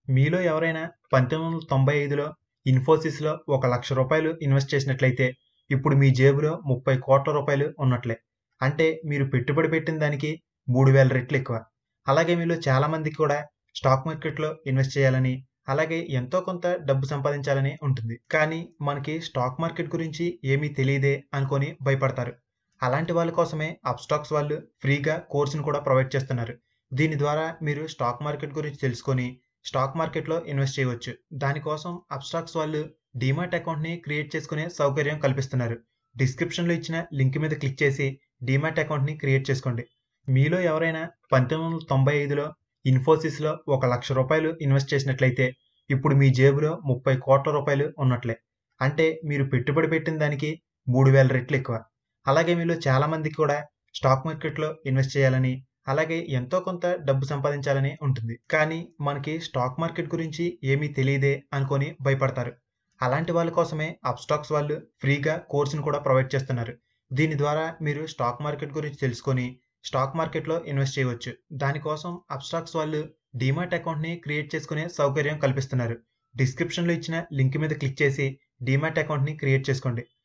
మీలో ఎవరైనా పంతొమ్మిది వందల తొంభై ఐదులో ఇన్ఫోసిస్లో ఒక లక్ష రూపాయలు ఇన్వెస్ట్ చేసినట్లయితే ఇప్పుడు మీ జేబులో ముప్పై కోట్ల రూపాయలు ఉన్నట్లే అంటే మీరు పెట్టుబడి పెట్టిన దానికి మూడు వేల రెట్లు ఎక్కువ అలాగే మీలో చాలా మందికి కూడా స్టాక్ మార్కెట్లో ఇన్వెస్ట్ చేయాలని అలాగే ఎంతో కొంత డబ్బు సంపాదించాలని ఉంటుంది కానీ మనకి స్టాక్ మార్కెట్ గురించి ఏమీ తెలియదే అనుకొని భయపడతారు అలాంటి వాళ్ళ కోసమే అప్స్టాక్స్ వాళ్ళు ఫ్రీగా కోర్సును కూడా ప్రొవైడ్ చేస్తున్నారు దీని ద్వారా మీరు స్టాక్ మార్కెట్ గురించి తెలుసుకొని స్టాక్ మార్కెట్లో ఇన్వెస్ట్ చేయవచ్చు దానికోసం అప్స్టాక్స్ వాళ్ళు డీమాట్ అకౌంట్ని క్రియేట్ చేసుకునే సౌకర్యం కల్పిస్తున్నారు డిస్క్రిప్షన్లో ఇచ్చిన లింక్ మీద క్లిక్ చేసి డీమాట్ అకౌంట్ని క్రియేట్ చేసుకోండి మీలో ఎవరైనా పంతొమ్మిది వందల తొంభై ఐదులో ఇన్ఫోసిస్లో ఒక లక్ష రూపాయలు ఇన్వెస్ట్ చేసినట్లయితే ఇప్పుడు మీ జేబులో ముప్పై కోట్ల రూపాయలు ఉన్నట్లే అంటే మీరు పెట్టుబడి పెట్టిన దానికి మూడు వేల రెట్లు ఎక్కువ అలాగే మీలో చాలా మందికి కూడా స్టాక్ మార్కెట్లో ఇన్వెస్ట్ చేయాలని అలాగే ఎంతో కొంత డబ్బు సంపాదించాలని ఉంటుంది కానీ మనకి స్టాక్ మార్కెట్ గురించి ఏమీ తెలియదే అనుకొని భయపడతారు అలాంటి వాళ్ళ కోసమే అప్స్టాక్స్ వాళ్ళు ఫ్రీగా కోర్సును కూడా ప్రొవైడ్ చేస్తున్నారు దీని ద్వారా మీరు స్టాక్ మార్కెట్ గురించి తెలుసుకొని స్టాక్ మార్కెట్లో ఇన్వెస్ట్ చేయవచ్చు దానికోసం అప్స్టాక్స్ వాళ్ళు డీమాట్ అకౌంట్ని క్రియేట్ చేసుకునే సౌకర్యం కల్పిస్తున్నారు డిస్క్రిప్షన్లో ఇచ్చిన లింక్ మీద క్లిక్ చేసి డీమాట్ అకౌంట్ని క్రియేట్ చేసుకోండి